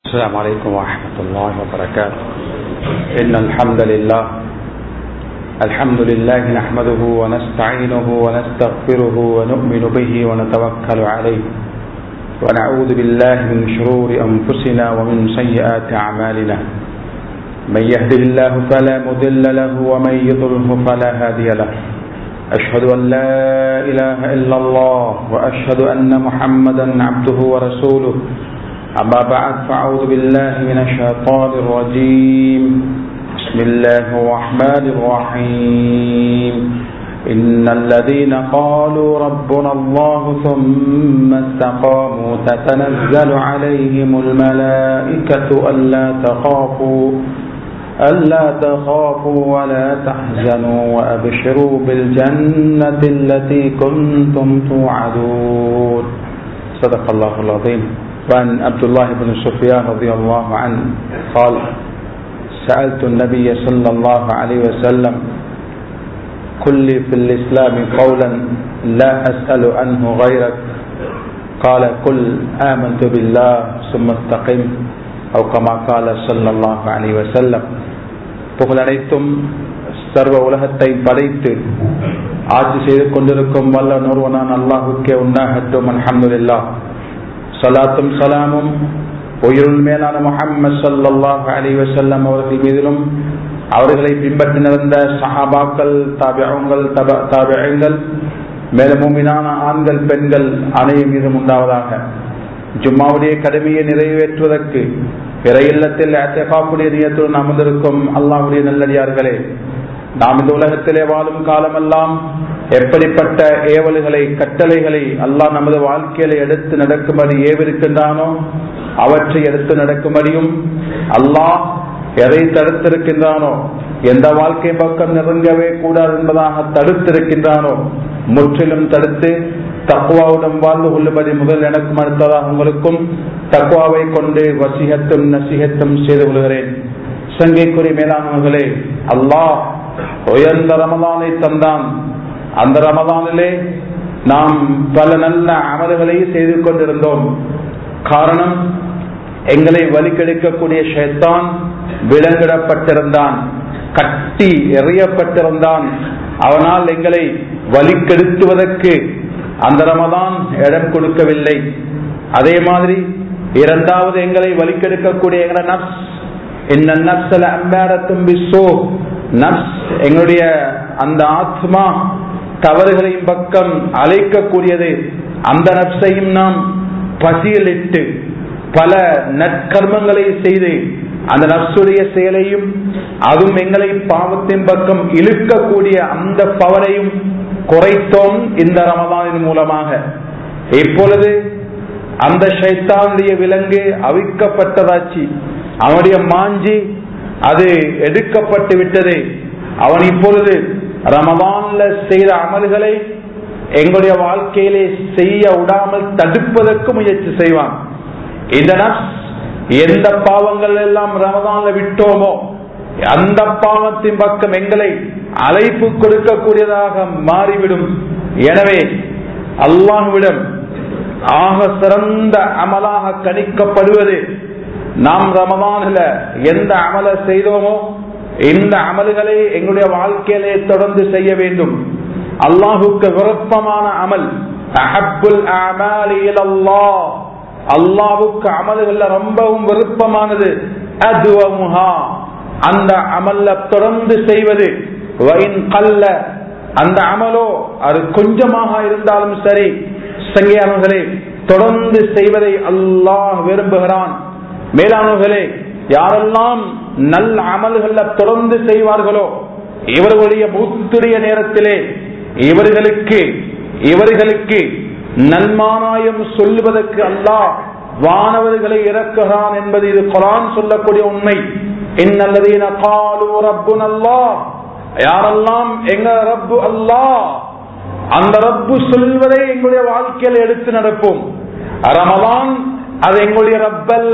السلام عليكم ورحمة الله وبركاته إن الحمد لله الحمد لله نحمده ونستعينه ونستغفره ونؤمن به ونتوكل عليه ونعوذ بالله من شرور أنفسنا ومن سيئات أعمالنا من يهده الله فلا مضل له ومن يضله فلا هادي له أشهد أن لا إله إلا الله وأشهد أن محمدا عبده ورسوله أما بعد فأعوذ بالله من الشيطان الرجيم بسم الله الرحمن الرحيم إن الذين قالوا ربنا الله ثم استقاموا تتنزل عليهم الملائكة ألا تخافوا ألا تخافوا ولا تحزنوا وأبشروا بالجنة التي كنتم توعدون صدق الله العظيم وعن عبد الله بن سفيان رضي الله عنه قال سألت النبي صلى الله عليه وسلم كل في الإسلام قولا لا أسأل عنه غيرك قال قل آمنت بالله ثم استقم أو كما قال صلى الله عليه وسلم புகழனைத்தும் சர்வ உலகத்தை படைத்து ஆட்சி செய்து கொண்டிருக்கும் வல்ல நொருவனான் அல்லாஹுக்கே உண்டாகட்டும் அல்ஹம்துலில்லா சலாத்தும் சலாமும் உயிருள் மேலான முஹம்மது சல்லாஹ் அலி வசல்லம் அவர்கள் மீதிலும் அவர்களை பின்பற்றி நடந்த சஹாபாக்கள் தாபியங்கள் தாபியங்கள் மேலும் ஆண்கள் பெண்கள் அனைவரும் மீதும் உண்டாவதாக ஜும்மாவுடைய கடமையை நிறைவேற்றுவதற்கு பிற இல்லத்தில் அத்தகாப்புடைய நியத்துடன் அமர்ந்திருக்கும் அல்லாவுடைய நல்லடியார்களே நாம் இந்த உலகத்திலே வாழும் காலமெல்லாம் எப்படிப்பட்ட ஏவல்களை கட்டளைகளை அல்லாஹ் நமது வாழ்க்கையில எடுத்து நடக்கும்படி ஏவிருக்கின்றானோ அவற்றை எடுத்து நடக்கும்படியும் அல்லாஹ் எதை தடுத்திருக்கின்றானோ எந்த வாழ்க்கை பக்கம் நெருங்கவே கூடாது என்பதாக தடுத்திருக்கின்றானோ முற்றிலும் தடுத்து தக்குவாவுடன் வாழ்ந்து கொள்ளும்படி முதல் எனக்கும் அடுத்ததாக உங்களுக்கும் தக்குவாவை கொண்டு வசிகத்தும் நசிகத்தும் செய்து கொள்கிறேன் சங்கைக்குறி மேலானவர்களே அல்லாஹ் உயர்ந்த ரமதானை தந்தான் அந்த ரமதானிலே நாம் பல நல்ல அமல்களை செய்து கொண்டிருந்தோம் காரணம் எங்களை வலிக்கெடுக்கக்கூடிய ஷேத்தான் விலங்கிடப்பட்டிருந்தான் கட்டி எறியப்பட்டிருந்தான் அவனால் எங்களை வலிக்கெடுத்துவதற்கு அந்த ரமதான் இடம் கொடுக்கவில்லை அதே மாதிரி இரண்டாவது எங்களை வலிக்கெடுக்கக்கூடிய எங்களை நப்ஸ் என்ன நப்சல அம்பாரத்தும் பிசோ நப்ஸ் எங்களுடைய அந்த ஆத்மா தவறுகளின் பக்கம் அழைக்கக்கூடியது அந்த நப்சையும் நாம் பசியலிட்டு பல நற்கர்மங்களை செய்து அந்த நப்சுடைய செயலையும் அதுவும் எங்களை பாவத்தின் பக்கம் இழுக்கக்கூடிய அந்த பவரையும் குறைத்தோம் இந்த ரமதானின் மூலமாக இப்பொழுது அந்த ஷைத்தானுடைய விலங்கு அவிக்கப்பட்டதாச்சு அவனுடைய மாஞ்சி அது எடுக்கப்பட்டு விட்டது அவன் இப்பொழுது ரமதான்ல செய்த அமல்களை எங்களுடைய வாழ்க்கையிலே செய்ய விடாமல் தடுப்பதற்கு முயற்சி செய்வான் இந்த நப்ஸ் எந்த பாவங்கள் எல்லாம் ரமதான்ல விட்டோமோ அந்த பாவத்தின் பக்கம் எங்களை அழைப்பு கொடுக்கக்கூடியதாக மாறிவிடும் எனவே அல்லாஹுவிடம் ஆக சிறந்த அமலாக கணிக்கப்படுவது நாம் ரமதானில் எந்த அமல செய்தோமோ இந்த அமல்களை எங்களுடைய வாழ்க்கையிலே தொடர்ந்து செய்ய வேண்டும் அல்லாஹுக்கு விருப்பமான அமல் அஹப்புல் அல்லாஹ் அல்லாவுக்கு அமல்கள் ரொம்பவும் விருப்பமானது அதுவமுஹா அந்த அமல்ல தொடர்ந்து செய்வது வயின் கல்ல அந்த அமலோ அது கொஞ்சமாக இருந்தாலும் சரி சங்கையானவர்களே தொடர்ந்து செய்வதை அல்லாஹ் விரும்புகிறான் மேலானவர்களே யாரெல்லாம் நல்ல அமல்கள தொடர்ந்து செய்வார்களோ இவர்களுடைய மூத்துடைய நேரத்திலே இவர்களுக்கு இவர்களுக்கு நன்மானாயம் சொல்லுவதற்கு அல்லாஹ் வானவர்களை இறக்குகிறான் என்பது இது குரான் சொல்லக்கூடிய உண்மை இன்னல்லதீன காலு ரப்புன் அல்லாஹ் யாரெல்லாம் எங்க ரப்பு அல்லாஹ் அந்த ரப்பு சொல்வதை எங்களுடைய வாழ்க்கையில் எடுத்து நடப்போம் ரமதான் அது எங்களுடைய ரப்பல்ல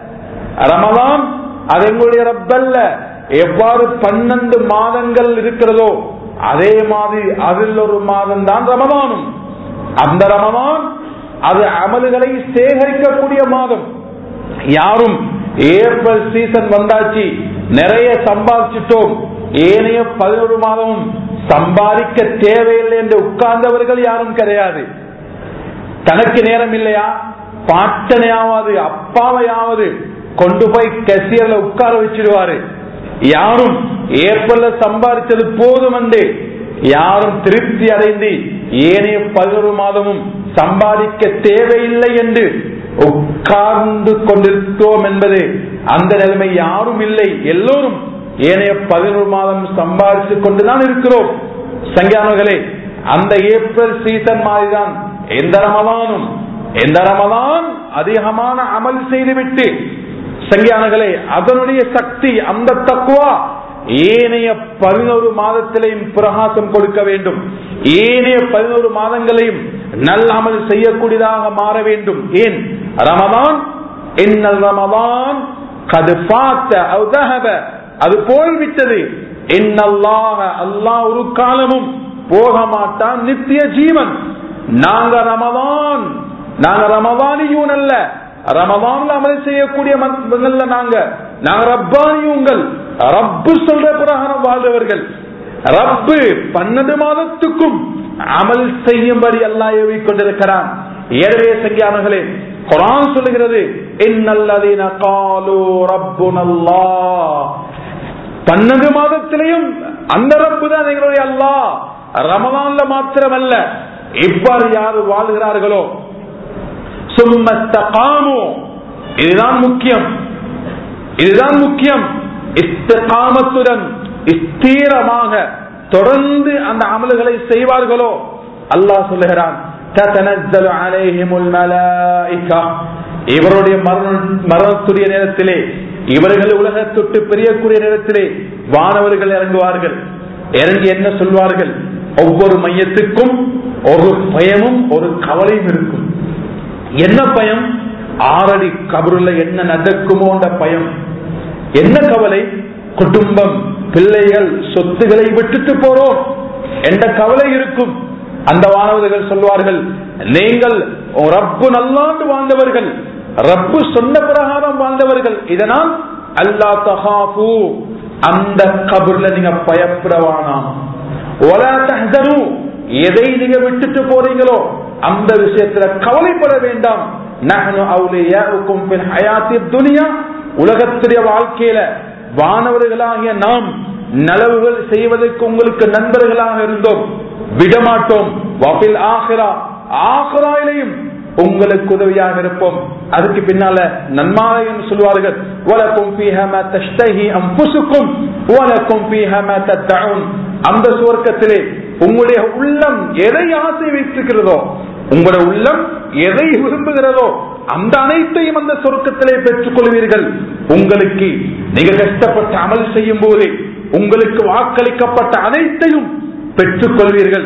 ரமதான் அது எங்களுடைய ரப்பல்ல எவ்வாறு பன்னெண்டு மாதங்கள் இருக்கிறதோ அதே மாதிரி அதில் ஒரு மாதம் தான் ரமதானும் அந்த ரமதான் அது அமல்களை சேகரிக்கக்கூடிய மாதம் யாரும் ஏப்ரல் சீசன் வந்தாச்சு நிறைய சம்பாதிச்சிட்டோம் ஏனைய பதினொரு மாதமும் சம்பாதிக்க தேவையில்லை என்று உட்கார்ந்தவர்கள் யாரும் கிடையாது தனக்கு நேரம் இல்லையா பாட்டனையாவது அப்பாவையாவது கொண்டு போய் கசியர்ல உட்கார வச்சிருவாரு யாரும் ஏற்பல்ல சம்பாதிச்சது போதும் என்று யாரும் திருப்தி அடைந்து ஏனைய பதினொரு மாதமும் சம்பாதிக்க தேவையில்லை என்று உட்கார்ந்து கொண்டிருக்கிறோம் என்பது அந்த நிலைமை யாரும் இல்லை எல்லோரும் ஏனைய பதினொரு மாதம் சம்பாதித்துக் கொண்டுதான் இருக்கிறோம் சங்கியானவர்களே அந்த ஏப்ரல் சீசன் மாதிரிதான் எந்த ரமதானும் எந்த ரமதான் அதிகமான அமல் செய்துவிட்டு சங்கியானங்களே அதனுடைய சக்தி அந்த தக்குவா ஏனைய பதினோரு மாதத்திலையும் பிரகாசம் கொடுக்க வேண்டும் ஏனைய பதினோரு மாதங்களையும் நல்ல அமல் செய்யக்கூடியதாக மாற வேண்டும் ஏன் ரமதான் என்னல் ரமதான் கது பார்த்த அது போய்விட்டது என்னல்லாக அல்லாஹ் ஒரு காலமும் போக மாட்டான் நித்திய ஜீவன் நாங்க ரமதான் நாங்க ரமதானியூன் அல்ல ரமதான்ல அமல் செய்யக்கூடிய மக்கள்ல நாங்க நாங்க ரப்பானியுங்கள் ரப்பு சொல்ற பிரகாரம் வாழ்றவர்கள் ரப்பு பன்னெண்டு மாதத்துக்கும் அமல் செய்யும்படி அல்லாஹ் ஏவி கொண்டிருக்கிறான் ஏழவே சங்கியானங்களே குரான் சொல்லுகிறது இன்னல்லதீன காலு ரப்புனல்லா பன்னெண்டு மாதத்திலையும் அந்த ரப்பு தான் எங்களுடைய அல்லா ரமதான்ல மாத்திரமல்ல இவ்வாறு யார் வாழ்கிறார்களோ சும்மத்தகாமோ இதுதான் முக்கியம் இதுதான் முக்கியம் இஸ்தகாமத்துடன் ஸ்தீரமாக தொடர்ந்து அந்த அமல்களை செய்வார்களோ அல்லாஹ் சொல்லுகிறான் இவருடைய மரணத்துடைய நேரத்திலே இவர்கள் உலகத்தொட்டு பிரியக்கூடிய நேரத்திலே வானவர்கள் இறங்குவார்கள் இறங்கி என்ன சொல்வார்கள் ஒவ்வொரு மையத்துக்கும் ஒரு பயமும் ஒரு கவலையும் இருக்கும் என்ன பயம் ஆறடி கபருல என்ன நடக்குமோன்ற பயம் என்ன கவலை குடும்பம் பிள்ளைகள் சொத்துக்களை விட்டுட்டு போறோம் என்ற கவலை இருக்கும் அந்த வானவர்கள் சொல்வார்கள் நீங்கள் ரப்பு நல்லாண்டு வாழ்ந்தவர்கள் ரப்பு சொன்ன பிரகாரம் வாழ்ந்தவர்கள் இதனால் அல்லா தகாபு அந்த கபர்ல நீங்க பயப்படவானாம் எதை நீங்க விட்டுட்டு போறீங்களோ அந்த விஷயத்துல கவலைப்பட வேண்டாம் உலகத்துடைய வாழ்க்கையில வானவர்களாகிய நாம் நலவுகள் செய்வதற்கு உங்களுக்கு நண்பர்களாக இருந்தோம் விடமாட்டோம் வபில் ஆகிறா ஆகிறாயிலையும் உங்களுக்கு உதவியாக இருப்போம் அதுக்கு பின்னால நன்மாராயம் சொல்வார்கள் வலக்கும் பீஹம தஷ்டஹி அம்புசுக்கும் வலக்கும் பீஹம தத்தவுன் அந்த சுவர்க்கத்திலே உங்களுடைய உள்ளம் எதை ஆசை வைத்திருக்கிறதோ உங்களுடைய உள்ளம் எதை விரும்புகிறதோ அந்த அனைத்தையும் அந்த சொர்க்கத்திலே பெற்றுக் கொள்வீர்கள் உங்களுக்கு நீங்க கஷ்டப்பட்டு அமல் செய்யும் போது உங்களுக்கு வாக்களிக்கப்பட்ட அனைத்தையும் பெற்றுக் கொள்வீர்கள்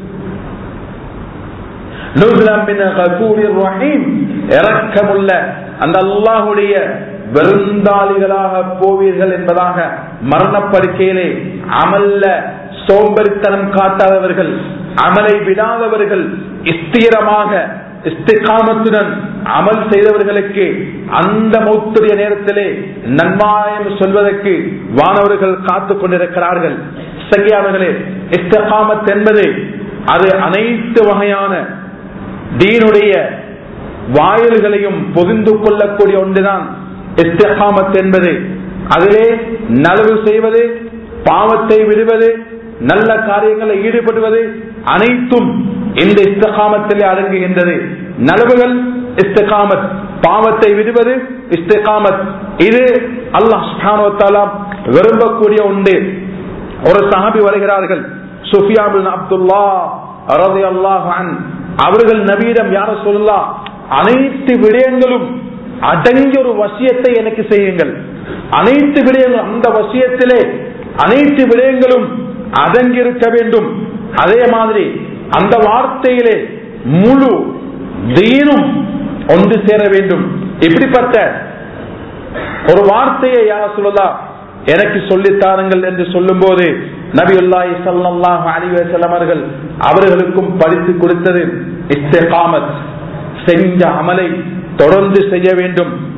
இறக்கமுள்ள அந்த அல்லாஹுடைய விருந்தாளிகளாக போவீர்கள் என்பதாக மரணப்படுக்கையிலே அமல்ல சோம்பரித்தனம் காட்டாதவர்கள் அமலை விடாதவர்கள் ஸ்திரமாக இஸ்திகாமத்துடன் அமல் செய்தவர்களுக்கு அந்த மௌத்துடைய நேரத்திலே நன்மாயம் சொல்வதற்கு வானவர்கள் காத்துக் கொண்டிருக்கிறார்கள் சரியானவர்களே இஸ்தகாமத் என்பது அது அனைத்து வகையான தீனுடைய வாயில்களையும் பொதிந்து கொள்ளக்கூடிய ஒன்றுதான் இஸ்தகாமத் என்பது அதிலே நலவு செய்வது பாவத்தை விடுவது நல்ல காரியங்களை ஈடுபடுவது அனைத்தும் இந்த இஸ்தகாமத்திலே அடங்குகின்றது நலவுகள் இஸ்தகாமத் பாவத்தை விடுவது இஸ்தகாமத் இது அல்லாஹ் விரும்பக்கூடிய ஒன்று ஒரு சஹாபி வருகிறார்கள் சுஃபியாபின் அப்துல்லா ரதி அல்லாஹ் அவர்கள் நபீரம் யார சொல்லலாம் அனைத்து விடயங்களும் அடங்கிய ஒரு வசியத்தை எனக்கு செய்யுங்கள் அனைத்து விடயங்களும் அந்த வசியத்திலே அனைத்து விடயங்களும் அடங்கியிருக்க வேண்டும் அதே மாதிரி அந்த வார்த்தையிலே முழு தீனும் ஒன்று சேர வேண்டும் இப்படிப்பட்ட ஒரு வார்த்தையை யார சொல்லலாம் எனக்கு சொல்லித்தாருங்கள் என்று சொல்லும் போது நபியுல்லாஹி ஸல்லல்லாஹு அலைஹி வஸல்லம் அவர்கள் அவர்களுக்கும் படித்து கொடுத்தது இஸ்திகாமத் செஞ்ச அமலை தொடர்ந்து செய்ய வேண்டும்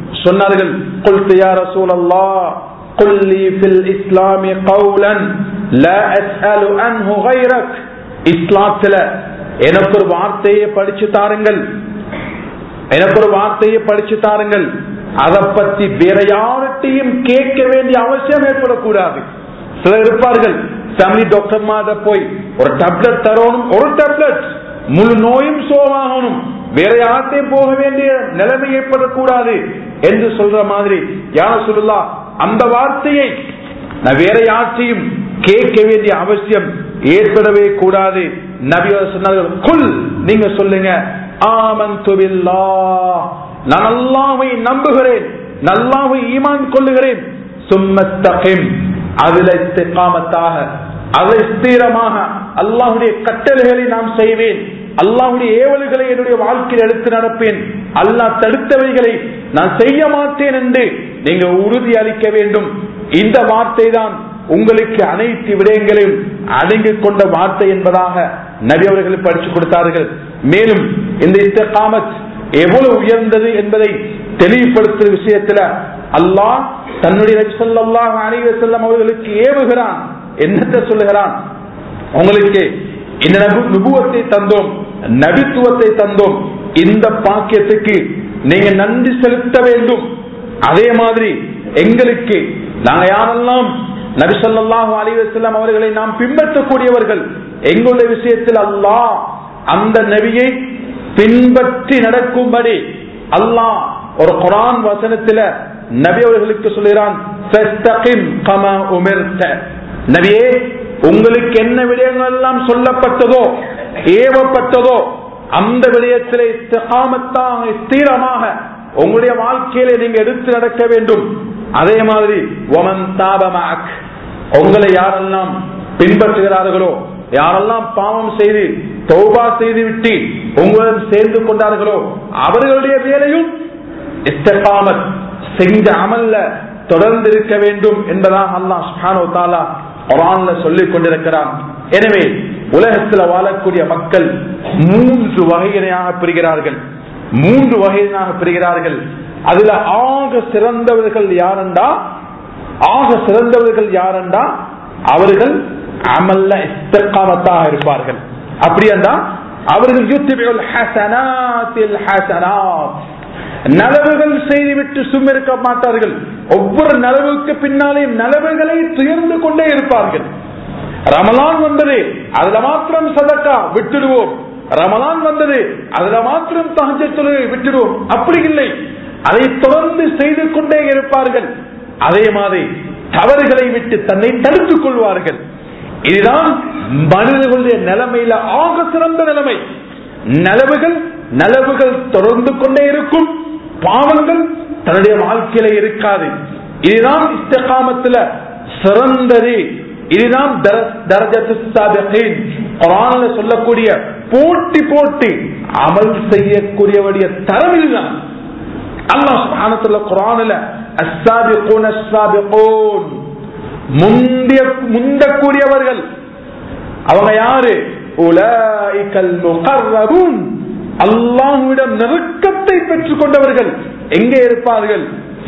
சொன்னார்கள் قلت يا رسول الله قل لي في الاسلام قولا لا اسال عنه غيرك இஸ்லாத்துல எனக்கு ஒரு வார்த்தையை படிச்சு தாருங்கள் எனக்கு ஒரு வார்த்தையை படிச்சு தாருங்கள் அதை பத்தி வேற யார்கிட்டையும் கேட்க வேண்டிய அவசியம் ஏற்படக்கூடாது சிலர் இருப்பார்கள் ஃபேமிலி டாக்டர் மாத போய் ஒரு டேப்லெட் தரணும் ஒரு டேப்லெட் முழு நோயும் சோவாகணும் வேற யார்கிட்டையும் போக வேண்டிய நிலைமை ஏற்படக்கூடாது என்று சொல்ற மாதிரி யார சொல்லலாம் அந்த வார்த்தையை நான் வேற யார்த்தையும் கேட்க வேண்டிய அவசியம் ஏற்படவே கூடாது நபி சொன்னார்கள் குல் நீங்க சொல்லுங்க ஆமந்து பில்லாஹ் நான் அல்லாஹ்வை நம்புகிறேன் நல்லாவை ஈமான் கொள்ளுகிறேன் சும்மத்தகிம் அதுல இஸ்திகாமத்தாக அதை ஸ்திரமாக அல்லாஹுடைய கட்டளைகளை நாம் செய்வேன் அல்லாஹுடைய ஏவல்களை என்னுடைய வாழ்க்கையில் எடுத்து நடப்பேன் அல்லாஹ் தடுத்தவைகளை நான் செய்ய மாட்டேன் என்று நீங்க உறுதி அளிக்க வேண்டும் இந்த வார்த்தை தான் உங்களுக்கு அனைத்து விடயங்களையும் அடங்கிக் கொண்ட வார்த்தை என்பதாக நபி அவர்கள் படிச்சு கொடுத்தார்கள் மேலும் இந்த இஸ்திகாமத் எவ்வளவு உயர்ந்தது என்பதை தெளிவுபடுத்துற விஷயத்துல அல்லாஹ் தன்னுடைய சொல்லாஹ் அணிவ செல்லம் அவர்களுக்கு ஏவுகிறான் என்னத்தை சொல்லுகிறான் உங்களுக்கு இந்த நுபுவத்தை தந்தோம் நபித்துவத்தை தந்தோம் இந்த பாக்கியத்துக்கு நீங்க நன்றி செலுத்த வேண்டும் அதே மாதிரி எங்களுக்கு நாங்க யாரெல்லாம் நபி சொல்லாஹு அலிவசல்லாம் அவர்களை நாம் பின்பற்றக்கூடியவர்கள் எங்களுடைய விஷயத்தில் அல்லாஹ் அந்த நபியை பின்பற்றி நடக்கும்படி அல்லாஹ் ஒரு குரான் வசனத்துல நபி அவர்களுக்கு சொல்லுகிறான் நபியே உங்களுக்கு என்ன விடயங்கள் எல்லாம் சொல்லப்பட்டதோ ஏவப்பட்டதோ அந்த விடயத்திலே இஸ்திகாமத்தாக ஸ்திரமாக உங்களுடைய வாழ்க்கையில நீங்க எடுத்து நடக்க வேண்டும் அதே மாதிரி ஒமன் தாபமாக் உங்களை யாரெல்லாம் பின்பற்றுகிறார்களோ யாரெல்லாம் பாவம் செய்து தௌபா செய்து விட்டு உங்களுடன் சேர்ந்து கொண்டார்களோ அவர்களுடைய வேலையும் இஸ்தகாமத் செஞ்ச அமல்ல தொடர்ந்து இருக்க வேண்டும் என்பதாக அல்லாஹ் சுஹானோ தாலா குரான்ல சொல்லிக் கொண்டிருக்கிறான் எனவே உலகத்தில் வாழக்கூடிய மக்கள் மூன்று வகையினையாக பிரிகிறார்கள் மூன்று வகையினாக பிரிகிறார்கள் அதுல ஆக சிறந்தவர்கள் யாரெண்டா ஆக சிறந்தவர்கள் யாரெண்டா அவர்கள் அமல்ல இஸ்தகாமத்தாக இருப்பார்கள் அப்படியா அவர்கள் யுத்திபியுல் ஹசனாத்தில் ஹசனாத் நலவுகள் செய்துவிட்டு சும்மிருக்க மாட்டார்கள் ஒவ்வொரு நலவுக்கு பின்னாலே நலவுகளை துயர்ந்து கொண்டே இருப்பார்கள் ரமலான் வந்தது அதுல மாத்திரம் சதக்கா விட்டுடுவோம் ரமலான் வந்தது அதுல மாத்திரம் தகஜ தொழுகை விட்டுடுவோம் அப்படி இல்லை அதை தொடர்ந்து செய்து கொண்டே இருப்பார்கள் அதே மாதிரி தவறுகளை விட்டு தன்னை தடுத்துக் கொள்வார்கள் இதுதான் மனிதர்களுடைய நிலைமையில ஆக சிறந்த நிலைமை நலவுகள் நலவுகள் தொடர்ந்து கொண்டே இருக்கும் பாவங்கள் தன்னுடைய வாழ்க்கையில இருக்காது இதுதான் இஸ்தகாமத்துல சிறந்தது இதுதான் சொல்லக்கூடிய போட்டி போட்டி அமல் செய்யக்கூடியவடைய தரம் இதுதான் அல்லாஹ் சுப்ஹானத்துல குரான்ல அஸ்ஸாபிகூன் அஸ்ஸாபிகூன் முந்திய முந்தக்கூடியவர்கள் அவங்க யாரு உலாயிகல் முகர்ரபூன் அல்லாஹ்விடம் நெருக்கத்தை பெற்றுக் கொண்டவர்கள் எங்கே இருப்பார்கள்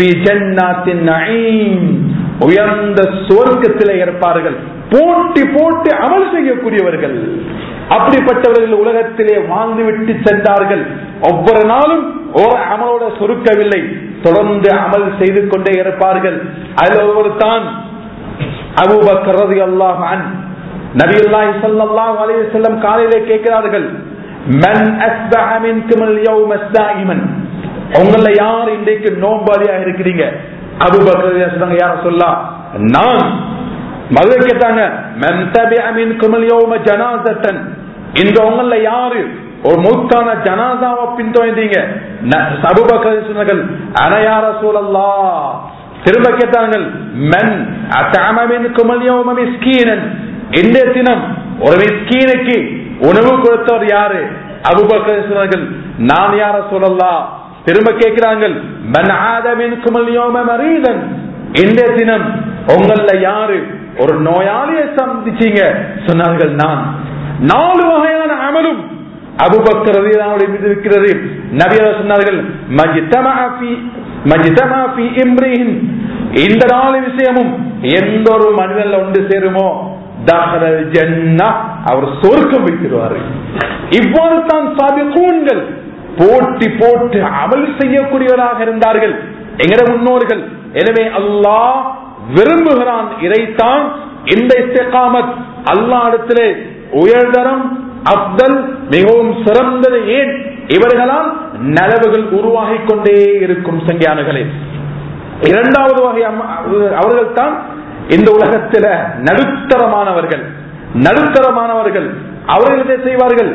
உயர்ந்த சுவர்க்கத்திலே இருப்பார்கள் போட்டி போட்டி அமல் செய்யக்கூடியவர்கள் அப்படிப்பட்டவர்கள் உலகத்திலே வாழ்ந்து விட்டு சென்றார்கள் ஒவ்வொரு நாளும் ஒரு அமலோட சுருக்கவில்லை தொடர்ந்து அமல் செய்து கொண்டே இருப்பார்கள் அதில் ஒருவர் தான் அபூபக்கர் ரலியல்லாஹு நபியுல்லாஹி ஸல்லல்லாஹு அலைஹி வஸல்லம் காலையிலே கேட்கிறார்கள் மன் அஸ்பஹ மின்கும் அல்-யௌம ஸாயிமன் உங்கள யார் இன்றைக்கு நோம்பாளியாக இருக்கிறீங்க அபூபக்கர் சொன்னாங்க யார சொல்லலாம் நான் மதுரை கேட்டாங்க மன் தபிஅ மின்கும் அல்-யௌம ஜனாஸத்தன் இன்று உங்கள யாரு ஒரு மூத்தான ஜனாதாவை பின்தொடர்ந்தீங்க அபூபக்கர் சொன்னார்கள் அனையார சூழல்லா திரும்ப கேட்டார்கள் மன் அத்தாமின் குமல்யோம மிஸ்கீனன் இன்றைய தினம் ஒரு மிஸ்கீனுக்கு உணவு கொடுத்தவர் யாரு அபுபக்கர் சொன்னார்கள் நான் யார சொல்லலாம் திரும்ப கேட்கிறார்கள் மன் ஆதமின் குமல்யோம மரீதன் இன்றைய தினம் உங்கள யாரு ஒரு நோயாளியை சந்திச்சீங்க சொன்னார்கள் நான் நாலு வகையான அமலும் அபுபக்கர் மீது இருக்கிறது நபியா சொன்னார்கள் மஜ்தமா ஃபீ இம்ரிஹின் இந்த நாலு விஷயமும் எந்த ஒரு மனிதன்ல ஒன்று சேருமோ தஹரல் ஜன்னா அவர் சொர்க்கம் வைத்திருவாரு இவ்வாறு தான் சாபிகூன்கள் போட்டி போட்டு அமல் செய்யக்கூடியவராக இருந்தார்கள் எங்கட முன்னோர்கள் எனவே அல்லாஹ் விரும்புகிறான் இதைத்தான் இந்த இஸ்திகாமத் அல்லாஹ் இடத்திலே உயர்தரம் அப்தல் மிகவும் சிறந்தது ஏன் இவர்களால் நலவுகள் உருவாகிக் கொண்டே இருக்கும் சங்கியானுகளே இரண்டாவது வகை அவர்கள் தான் இந்த உலகத்தில நடுத்தரமானவர்கள் நடுத்தரமானவர்கள் அவர்கள் இதை செய்வார்கள்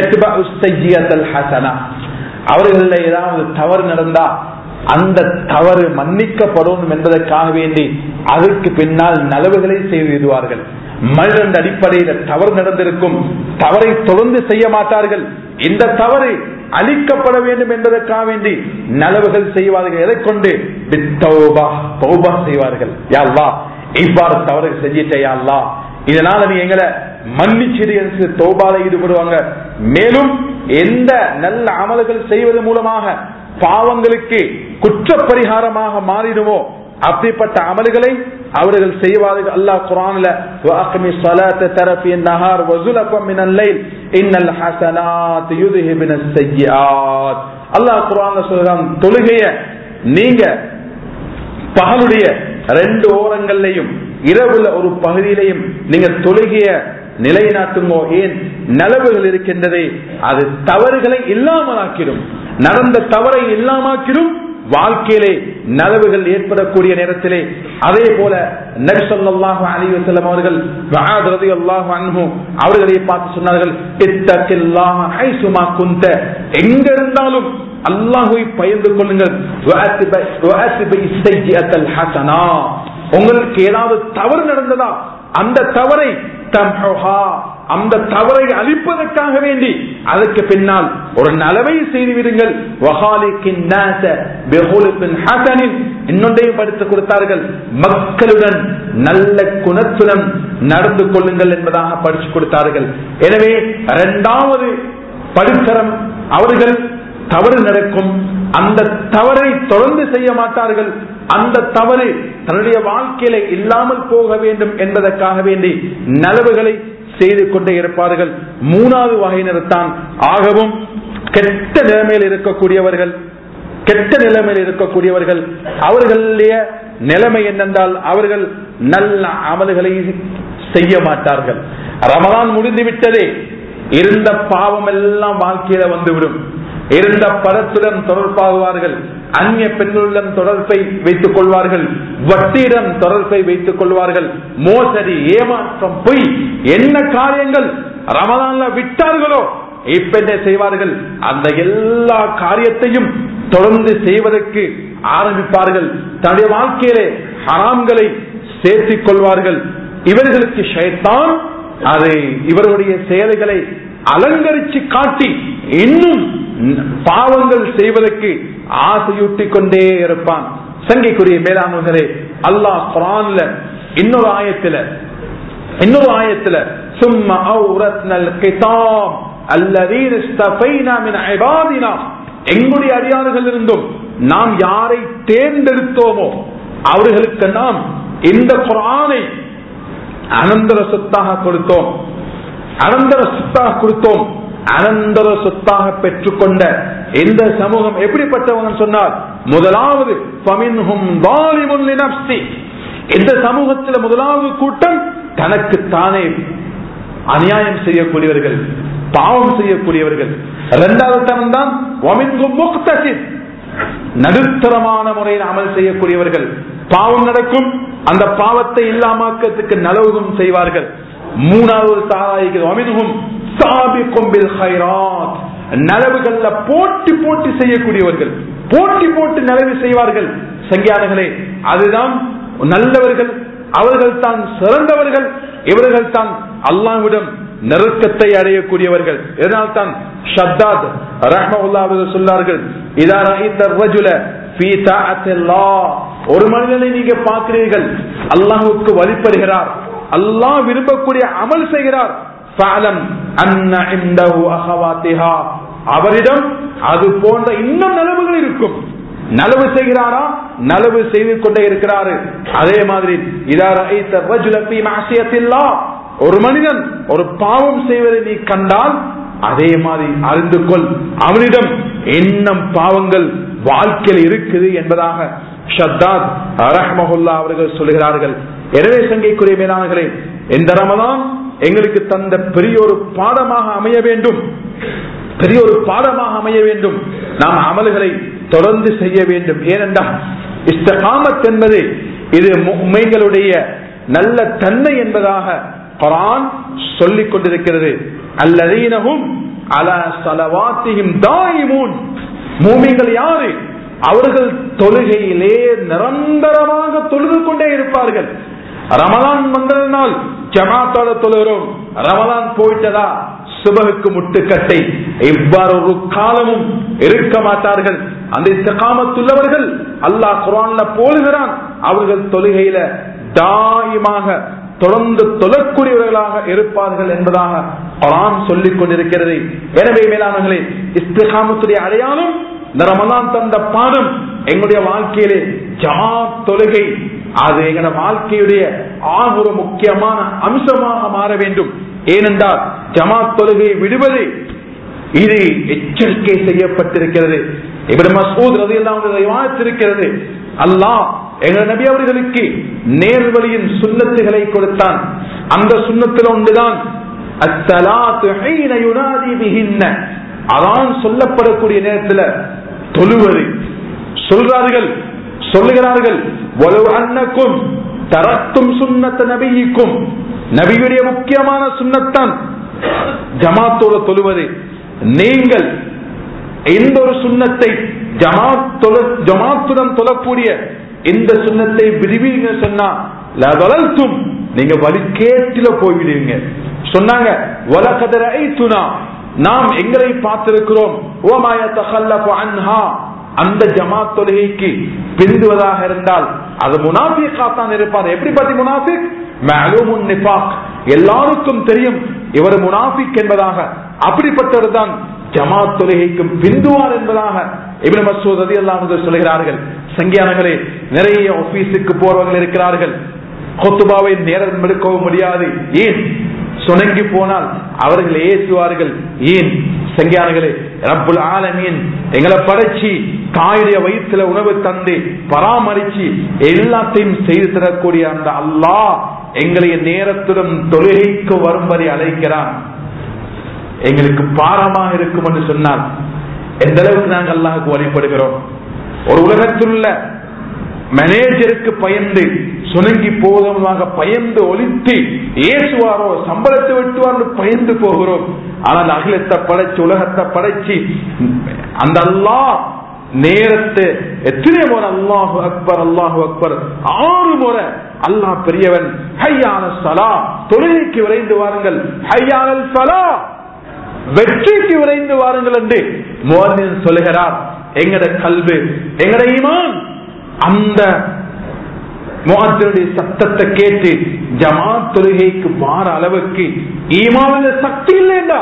அவர்கள் ஏதாவது தவறு நடந்தா அந்த தவறு மன்னிக்கப்படும் என்பதற்காக வேண்டி அதற்கு பின்னால் நலவுகளை செய்திடுவார்கள் மனிதன் அடிப்படையில் தவறு நடந்திருக்கும் தவறை தொடர்ந்து செய்ய மாட்டார்கள் இந்த தவறு அழிக்கப்பட வேண்டும் என்பதற்காக வேண்டி நலவுகள் செய்வார்கள் எதை கொண்டு செய்வார்கள் யாழ்லா இவ்வாறு தவறு செஞ்சிட்டே யாழ்லா இதனால நீ எங்களை மன்னிச்சிடு தோபால ஈடுபடுவாங்க மேலும் எந்த நல்ல அமல்கள் செய்வது மூலமாக பாவங்களுக்கு குற்ற பரிகாரமாக மாறிடுமோ அப்படிப்பட்ட அமல்களை அவர்கள் செய்வார்கள் அல்லாஹ் குரான்ல வாக்கமி ஸலாத்த தரஃபி النهار وزلفا من الليل ان الحسنات يذهبن السيئات அல்லாஹ் குரான்ல சொல்றான் தொழுகைய நீங்க பகலுடைய ரெண்டு ஓரங்கள்லையும் இரவுல ஒரு பகுதியிலையும் நீங்க தொழுகைய நிலைநாட்டுமோ ஏன் நலவுகள் இருக்கின்றதே அது தவறுகளை இல்லாமலாக்கிடும் நடந்த தவறை இல்லாமக்கிடும் வாழ்க்கையிலே நலவுகள் ஏற்படக்கூடிய நேரத்திலே அதே போல நபிசல்லாஹு அலி வசல்லம் அவர்கள் அவர்களை பார்த்து சொன்னார்கள் எங்க இருந்தாலும் அல்லாஹுவை பயந்து கொள்ளுங்கள் உங்களுக்கு ஏதாவது தவறு நடந்ததா அந்த தவறை அந்த தவறை அழிப்பதற்காக வேண்டி அதற்கு பின்னால் ஒரு நலவை செய்து விடுங்கள் இன்னொன்றையும் படித்து கொடுத்தார்கள் மக்களுடன் நல்ல குணத்துடன் நடந்து கொள்ளுங்கள் என்பதாக படிச்சு கொடுத்தார்கள் எனவே இரண்டாவது படித்தரம் அவர்கள் தவறு நடக்கும் அந்த தவறை தொடர்ந்து செய்ய மாட்டார்கள் அந்த தவறு தன்னுடைய வாழ்க்கையில இல்லாமல் போக வேண்டும் என்பதற்காக வேண்டி நலவுகளை செய்து கொண்டே இருப்பார்கள் மூணாவது வகையினர் தான் ஆகவும் கெட்ட நிலைமையில் இருக்கக்கூடியவர்கள் கெட்ட நிலைமையில் இருக்கக்கூடியவர்கள் அவர்களுடைய நிலைமை என்னென்றால் அவர்கள் நல்ல அமல்களை செய்ய மாட்டார்கள் ரமதான் முடிந்து விட்டதே இருந்த பாவம் எல்லாம் வாழ்க்கையில வந்துவிடும் இருந்த படத்துடன் தொடர்பாகுவார்கள் அந்நிய பெண்களுடன் தொடர்பை வைத்துக் கொள்வார்கள் வட்டியிடம் தொடர்பை வைத்துக் கொள்வார்கள் மோசடி ஏமாற்றம் பொய் என்ன காரியங்கள் ரமதான்ல விட்டார்களோ இப்ப என்ன செய்வார்கள் அந்த எல்லா காரியத்தையும் தொடர்ந்து செய்வதற்கு ஆரம்பிப்பார்கள் தன்னுடைய வாழ்க்கையிலே ஹராம்களை சேர்த்திக் கொள்வார்கள் இவர்களுக்கு ஷைத்தான் அது இவர்களுடைய செயல்களை அலங்கரிச்சு காட்டி இன்னும் பாவங்கள் செய்வதற்கு ஆசையூட்டிக் கொண்டே இருப்பான் சங்கைக்குரிய மேலாண்மைகளே அல்லாஹ் குரான்ல இன்னொரு ஆயத்துல இன்னொரு ஆயத்துல சும்மா அவுரத்னல் கிதாப் அல்லதீன இஸ்தஃபைனா மின் இபாதினா எங்களுடைய அடியார்கள் இருந்தும் நாம் யாரை தேர்ந்தெடுத்தோமோ அவர்களுக்கு நாம் இந்த குரானை அனந்தர சொத்தாக கொடுத்தோம் அனந்தர சொத்தாக கொடுத்தோம் அனந்தர சொத்தாக பெற்றுக்கொண்ட இந்த சமூகம் எப்படிப்பட்டவங்க சொன்னார் முதலாவது இந்த சமூகத்தில் முதலாவது கூட்டம் தனக்கு தானே அநியாயம் செய்யக்கூடியவர்கள் பாவம் செய்யக்கூடியவர்கள் இரண்டாவது தனம் தான் நடுத்தரமான முறையில் அமல் செய்யக்கூடியவர்கள் பாவம் நடக்கும் அந்த பாவத்தை இல்லாமக்கிறதுக்கு நலவுகும் செய்வார்கள் மூணாவது சாராயிக்கும் நலவுகள்ல போட்டி போட்டி செய்யக்கூடியவர்கள் போட்டி போட்டு நலவு செய்வார்கள் சங்கியானங்களே அதுதான் நல்லவர்கள் அவர்கள் தான் சிறந்தவர்கள் இவர்கள் தான் அல்லாவிடம் நெருக்கத்தை அடையக்கூடியவர்கள் இதனால் தான் ஷத்தாத் ரஹ்மவுல்லா சொன்னார்கள் இதா ரஹித்த ரஜுல ஃபீ தாஅத்தில்லாஹ் ஒரு மனிதனை நீங்க பார்க்கிறீர்கள் அல்லாஹ்வுக்கு வழிபடுகிறார் அல்லாஹ் விரும்பக்கூடிய அமல் செய்கிறார் ஃபஅலம் அன்ன இந்தஹு அஹவாத்திஹா அவரிடம் அது போன்ற இன்னும் நிலவுகள் இருக்கும் நலவு செய்கிறாரா நலவு செய்து கொண்டே இருக்கிறாரு அதே மாதிரி இதா ரஅய்த ரஜுல ஃபீ மஅசியத்தில்லாஹ் ஒரு மனிதன் ஒரு பாவம் செய்வதை நீ கண்டால் அதே மாதிரி அறிந்து கொள் அவனிடம் எண்ணம் பாவங்கள் வாழ்க்கையில் இருக்குது என்பதாக ஷத்தாத் ரஹ்மஹுல்லா அவர்கள் சொல்கிறார்கள் எனவே சங்கைக்குரிய மேலானர்களே இந்த ரமதான் எங்களுக்கு தந்த பெரிய ஒரு பாடமாக அமைய வேண்டும் பெரிய ஒரு பாடமாக அமைய வேண்டும் நாம் அமல்களை தொடர்ந்து செய்ய வேண்டும் ஏனென்றால் இஸ்தகாமத் என்பது இது மும்மைகளுடைய நல்ல தன்மை என்பதாக குரான் சொல்லிக் கொண்டிருக்கிறது அல்லதீனகும் அல சலவாத்தியும் தாயிமூன் மூமிங்கள் யாரு அவர்கள் தொழுகையிலே நிரந்தரமாக தொழுது கொண்டே இருப்பார்கள் ரமலான் வந்ததினால் ஜமாத்தோட தொழுகிறோம் ரமலான் போயிட்டதா சுபகுக்கு முட்டுக்கட்டை இவ்வாறு ஒரு காலமும் இருக்க மாட்டார்கள் அந்த இஸ்தகாமத்துள்ளவர்கள் அல்லாஹ் குரான்ல போலுகிறான் அவர்கள் தொழுகையில தாயமாக தொடர்ந்து தொழக்கூடியவர்களாக இருப்பார்கள் என்பதாக குரான் சொல்லிக் கொண்டிருக்கிறது எனவே மேலானங்களே இஸ்திகாமத்துடைய அடையாளம் இந்த ரமலான் தந்த பாடம் எங்களுடைய வாழ்க்கையிலே ஜமாத் தொழுகை அது எங்களோட வாழ்க்கையுடைய ஆக ஒரு முக்கியமான அம்சமாக மாற வேண்டும் ஏனென்றால் ஜமாத் தொழுகையை விடுவது இது எச்சரிக்கை செய்யப்பட்டிருக்கிறது இப்படி மசூத் ரதியெல்லாம் இருக்கிறது அல்லாஹ் எங்கள் நபி அவர்களுக்கு நேர்வழியின் சுண்ணத்துகளை கொடுத்தான் அந்த சுண்ணத்தில் ஒன்றுதான் அதான் சொல்லப்படக்கூடிய நேரத்தில் தொழுவது சொல்றார்கள் சொல்லுகிறார்கள் அன்னக்கும் தரத்தும் சுண்ணத்த நபிக்கும் நபியுடைய முக்கியமான சுண்ணத்தான் ஜமாத்தோட தொழுவது நீங்கள் எந்த ஒரு சுண்ணத்தை ஜமாத்துடன் தொழக்கூடிய இந்த சுண்ணத்தை விடுவீங்க சொன்னா லதலல்தும் நீங்க வழிகேட்டில போய்விடுவீங்க சொன்னாங்க வலகதர ஐத்துனா நாம் எங்களை பார்த்திருக்கிறோம் ஓமாய தகல்லபு அன்ஹா அந்த ஜமாத் தொழுகைக்கு பிந்துவதாக இருந்தால் அது முனாஃபிக்காத்தான் இருப்பார் எப்படி பத்தி முனாஃபிக் மேலும் நிபாக் எல்லாருக்கும் தெரியும் இவர் முனாஃபிக் என்பதாக அப்படிப்பட்டவர் தான் ஜமாத் தொழுகைக்கும் பிந்துவார் என்பதாக இவன் மசூத் ரதி அல்லாமல் சொல்கிறார்கள் சங்கியானங்களே நிறைய ஆபீஸுக்கு போறவர்கள் இருக்கிறார்கள் கொத்துபாவை நேரம் எடுக்கவும் முடியாது ஏன் சுணங்கி போனால் அவர்கள் ஏசுவார்கள் ஏன் சங்கியானங்களே ரப்புல் ஆலமீன் எங்களை படைச்சி தாயுடைய வயிற்றுல உணவு தந்து பராமரிச்சு எல்லாத்தையும் செய்து தரக்கூடிய அந்த அல்லாஹ் எங்களை நேரத்துடன் தொழுகைக்கு வரும்படி அழைக்கிறான் எங்களுக்கு பாரமாக இருக்கும் என்று சொன்னால் எந்த அளவுக்கு நாங்கள் அல்லாஹுக்கு வழிபடுகிறோம் ஒரு உலகத்தில் உள்ள மேனேஜருக்கு பயந்து சுணங்கி போதுமாக பயந்து ஒலித்து ஏசுவாரோ சம்பளத்தை வெட்டுவாரோ பயந்து போகிறோம் ஆனால் அகிலத்தை படைச்சு உலகத்தை படைச்சு அந்த அல்லாஹ் நேரத்தை எத்தனை முறை அல்லாஹு அக்பர் அல்லாஹு அக்பர் ஆறு முறை அல்லாஹ் பெரியவன் ஹையான சலா தொழுகைக்கு விரைந்து வாருங்கள் ஹையானல் சலா வெற்றிக்கு விரைந்து வாருங்கள் என்று மோதின் சொல்லுகிறார் எங்கட கல்வி எங்கட ஈமான் அந்த முகத்தினுடைய சத்தத்தை கேட்டு ஜமாத் தொழுகைக்கு மாற அளவுக்கு ஈமான சக்தி இல்லைண்டா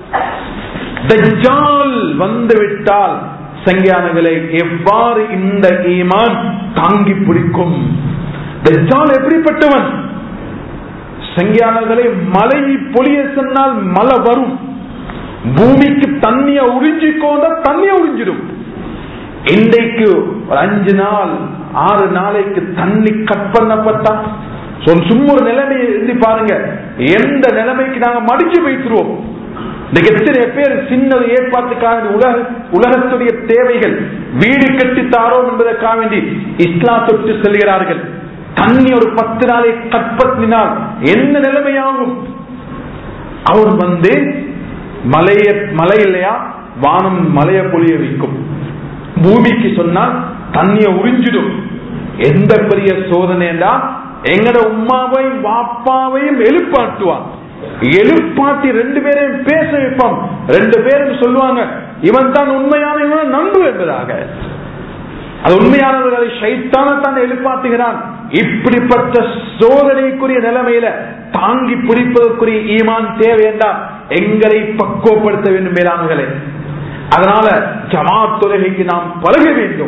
தஜ்ஜால் வந்து விட்டால் சங்கியானங்களை எவ்வாறு இந்த ஈமான் தாங்கி பிடிக்கும் தஜ்ஜால் எப்படிப்பட்டவன் சங்கியானங்களை மழை பொழிய சொன்னால் மழை வரும் பூமிக்கு தண்ணிய உறிஞ்சிக்கோண்ட தண்ணிய உறிஞ்சிடும் இன்றைக்கு ஒரு அஞ்சு நாள் ஆறு நாளைக்கு தண்ணி கட் பண்ணப்பட்டா சும்மா ஒரு நிலைமை எழுதி பாருங்க எந்த நிலைமைக்கு நாங்க மடிச்சு வைத்துருவோம் இன்னைக்கு எத்தனை பேர் சின்னது ஏற்பாட்டுக்காக உலக உலகத்துடைய தேவைகள் வீடு கட்டி தாரோம் என்பதற்காக வேண்டி இஸ்லாம் தொட்டு செல்கிறார்கள் தண்ணி ஒரு பத்து நாளை கட் பண்ணினால் என்ன நிலைமையாகும் அவர் வந்து மலைய மலை இல்லையா வானம் மலைய பொழிய வைக்கும் பூமிக்கு சொன்னால் தண்ணிய உறிஞ்சிடும் எந்த பெரிய சோதனைடா எங்கட உமாவையும் வாப்பாவையும் எழுப்பாட்டுவான் எழுப்பாட்டி ரெண்டு பேரையும் பேச வைப்பான் ரெண்டு பேரும் சொல்லுவாங்க இவன் தான் உண்மையான இவன் நம்பு என்பதாக அது உண்மையானவர்களை சைத்தானத்தான் எழுப்பாட்டுகிறான் இப்படிப்பட்ட சோதனைக்குரிய நிலைமையில தாங்கி பிடிப்பதற்குரிய ஈமான் தேவை என்றால் எங்களை பக்குவப்படுத்த வேண்டும் மேலாண்களே அதனால ஜமாத் தொழுகைக்கு நாம் பழக வேண்டும்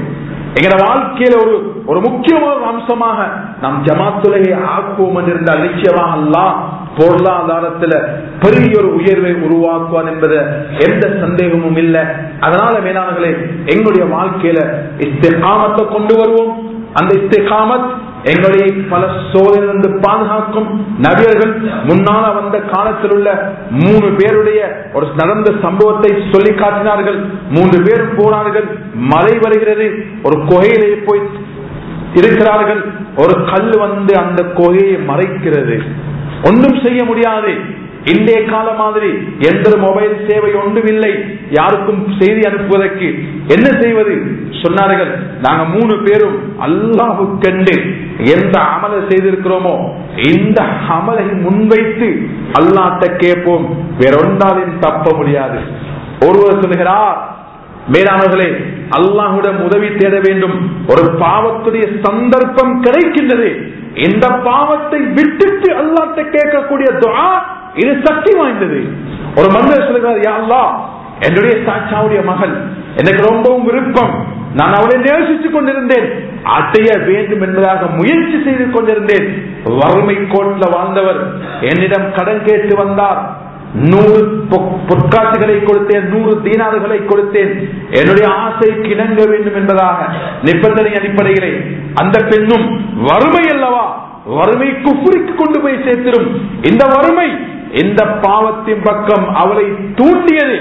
எங்கட வாழ்க்கையில ஒரு ஒரு முக்கியமான அம்சமாக நாம் ஜமாத்துலையை ஆக்குவோம் என்றிருந்தால் நிச்சயமாக அல்லாஹ் பொருளாதாரத்துல பெரிய ஒரு உயர்வை உருவாக்குவான் என்பது எந்த சந்தேகமும் இல்லை அதனால மேலானங்களே எங்களுடைய வாழ்க்கையில இஸ்திகாமத்தை கொண்டு வருவோம் அந்த இஸ்திகாமத் எங்களை பல சோதனை பாதுகாக்கும் நபியர்கள் முன்னால வந்த காலத்தில் உள்ள மூணு பேருடைய ஒரு நடந்த சம்பவத்தை சொல்லி காட்டினார்கள் மூன்று பேர் போனார்கள் மழை வருகிறது ஒரு குகையிலே போய் இருக்கிறார்கள் ஒரு கல் வந்து அந்த குகையை மறைக்கிறது ஒன்றும் செய்ய முடியாது இன்றைய கால மாதிரி எந்த மொபைல் சேவை ஒன்றும் இல்லை யாருக்கும் செய்தி அனுப்புவதற்கு என்ன செய்வது சொன்னார்கள் நாங்க மூணு பேரும் அல்லாஹுக்கண்டு எந்த அமலை செய்திருக்கிறோமோ இந்த அமலை முன்வைத்து அல்லாட்ட கேட்போம் வேறொன்றாலும் தப்ப முடியாது ஒருவர் சொல்கிறார் மேலானவர்களே அல்லாஹுடன் உதவி தேட வேண்டும் ஒரு பாவத்துடைய சந்தர்ப்பம் கிடைக்கின்றது இந்த பாவத்தை விட்டுட்டு அல்லாட்ட கேட்கக்கூடிய துஆ இது சக்தி வாய்ந்தது ஒரு மனிதர் சொல்கிறார் யா அல்லாஹ் என்னுடைய சாச்சாவுடைய மகள் எனக்கு ரொம்பவும் விருப்பம் நான் அவளை நேசித்துக் கொண்டிருந்தேன் அடைய வேண்டும் என்பதாக முயற்சி செய்து கொண்டிருந்தேன் வறுமை கோட்டில் வாழ்ந்தவர் என்னிடம் கடன் கேட்டு வந்தார் நூறு பொற்காசுகளை கொடுத்தேன் நூறு தீனாறுகளை கொடுத்தேன் என்னுடைய ஆசை கிணங்க வேண்டும் என்பதாக நிபந்தனை அடிப்படையிலே அந்த பெண்ணும் வறுமை அல்லவா வறுமை குஃபுரிக்கு கொண்டு போய் சேர்த்திடும் இந்த வறுமை இந்த பாவத்தின் பக்கம் அவளை தூண்டியது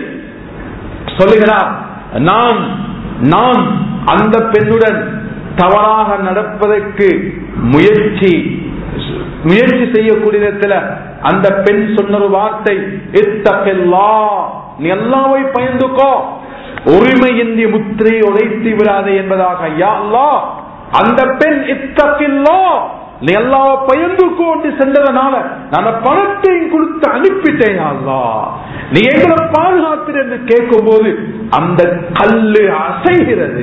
சொல்லுகிறார் நான் நான் அந்த பெண்ணுடன் தவறாக நடப்பதற்கு முயற்சி முயற்சி செய்யக்கூடிய இடத்துல அந்த பெண் சொன்ன ஒரு வார்த்தை இத்தகல்லா நீ எல்லாவை பயந்துக்கோ உரிமை இந்திய முத்திரையை உடைத்து விடாதே என்பதாக யா அல்லாஹ் அந்த பெண் இத்தகில்லா நீ எல்லாவ பயந்துக்கோ என்று சென்றதனால நான் பணத்தையும் கொடுத்து அனுப்பிட்டேன் அல்லா நீ எங்களை பாதுகாத்து என்று கேட்கும் போது அந்த கல்லு அசைகிறது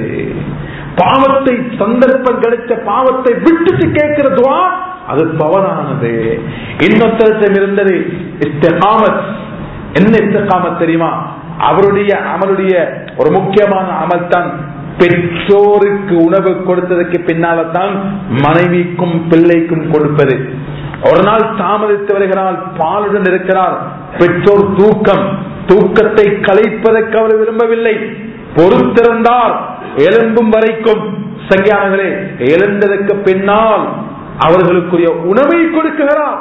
பாவத்தை சந்தர்ப்பம் கிடைச்ச பாவத்தை விட்டுட்டு கேட்கிறதுவா அது தவறானது இன்னொருத்தரிடம் இருந்தது இஸ்தகாமத் என்ன இஸ்தகாமத் தெரியுமா அவருடைய அமலுடைய ஒரு முக்கியமான அமல் தான் பெற்றோருக்கு உணவு கொடுத்ததற்கு பின்னால தான் மனைவிக்கும் பிள்ளைக்கும் கொடுப்பது ஒரு நாள் தாமதித்து வருகிறார் பாலுடன் இருக்கிறார் பெற்றோர் தூக்கம் தூக்கத்தை கலைப்பதற்கு அவர் விரும்பவில்லை பொறுத்திருந்தார் எலும்பும் வரைக்கும் சங்கியானங்களே எழுந்ததற்கு பின்னால் அவர்களுக்குரிய உணவை கொடுக்கிறார்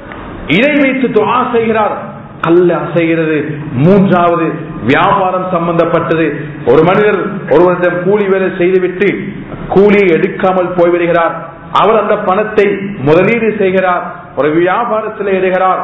இதை வைத்து துவா செய்கிறார் கல்ல அசைகிறது மூன்றாவது வியாபாரம் சம்பந்தப்பட்டது ஒரு மனிதர் ஒருவரிடம் கூலி வேலை செய்துவிட்டு கூலியை எடுக்காமல் போய்விடுகிறார் அவர் அந்த பணத்தை முதலீடு செய்கிறார் ஒரு வியாபாரத்தில் இடுகிறார்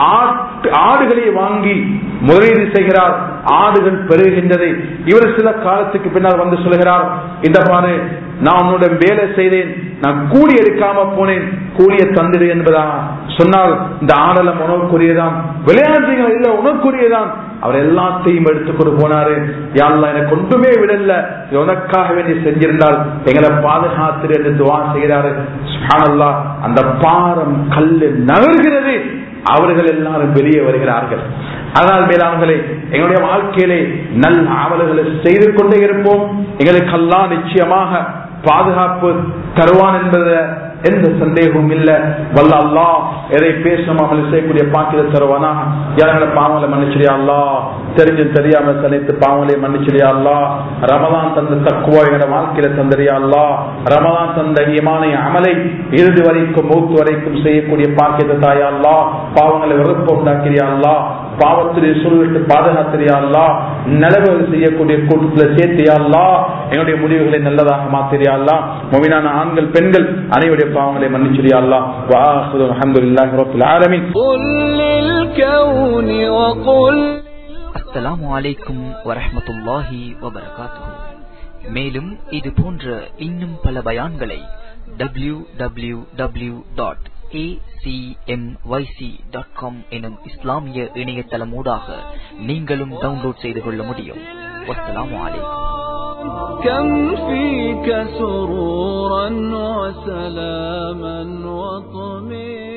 ஆடுகளை வாங்கி முதலீடு செய்கிறார் ஆடுகள் பெருகின்றது இவர் சில காலத்துக்கு பின்னால் வந்து சொல்கிறார் இந்த பாரு நான் உன்னுடன் வேலை செய்தேன் நான் கூலி எடுக்காம போனேன் கூலிய தந்திடு என்பதா சொன்னால் இந்த ஆடலம் உணவுக்குரியதான் விளையாட்டுகள் இல்ல உணவுக்குரியதான் அவர் எல்லாத்தையும் எடுத்துக்கொண்டு போனாரு யாரெல்லாம் எனக்கு ஒன்றுமே விடல உனக்காக வேண்டி செஞ்சிருந்தால் எங்களை பாதுகாத்து என்று துவா செய்கிறாரு சுப்ஹானல்லாஹ் அந்த பாரம் கல்லு நகர்கிறது அவர்கள் எல்லாரும் வெளியே வருகிறார்கள் அதனால் மேலானவர்களே எங்களுடைய வாழ்க்கையிலே நல் ஆவல்களை செய்து கொண்டே இருப்போம் எங்களுக்கு அல்லா நிச்சயமாக பாதுகாப்பு தருவான் என்பது எந்த சந்தேகமும் இல்ல வல்ல அல்லா எதை பேசணும் அமல் செய்யக்கூடிய பாக்கியத்தை தருவானா யாரங்களை பாவங்களை மன்னிச்சிரியா அல்லா தெரிஞ்சு தெரியாம தனித்து பாவங்களை மன்னிச்சிரியா அல்லா ரமதான் தந்த தக்குவா என வாழ்க்கையில தந்தரியா அல்லா ரமதான் தந்த இயமான அமலை இறுதி வரைக்கும் மூத்து வரைக்கும் செய்யக்கூடிய பாக்கியத்தை தாயா அல்லா பாவங்களை வெறுப்பு உண்டாக்கிறியா அல்லா பாவத்துடைய சூழ்நிலை பாதுகாத்திரியா அல்லா நிலவுகள் செய்யக்கூடிய கூட்டத்தில் சேர்த்தியா அல்லா எங்களுடைய முடிவுகளை நல்லதாக மாத்திரியா அல்லா மொவினான ஆண்கள் பெண்கள் அனைவருடைய பாவங்களை மன்னிச்சிரியா அல்லா வாஹுது அல்ஹம்துலில்லாஹி ரப்பில் ஆலமீன் قل للكون وقل அஸ்ஸலாமு அலைக்கும் வரஹ்மத்துல்லாஹி வபரகாத்துஹு மேலும் இது போன்ற இன்னும் பல பயான்களை W W W dot dot com எனும் இஸ்லாமிய இணையதளமூடாக நீங்களும் டவுன்லோட் செய்து கொள்ள முடியும் வஸ்ஸலாமு அலைக்கும் كم فيك سرورا وسلاما وطمئنا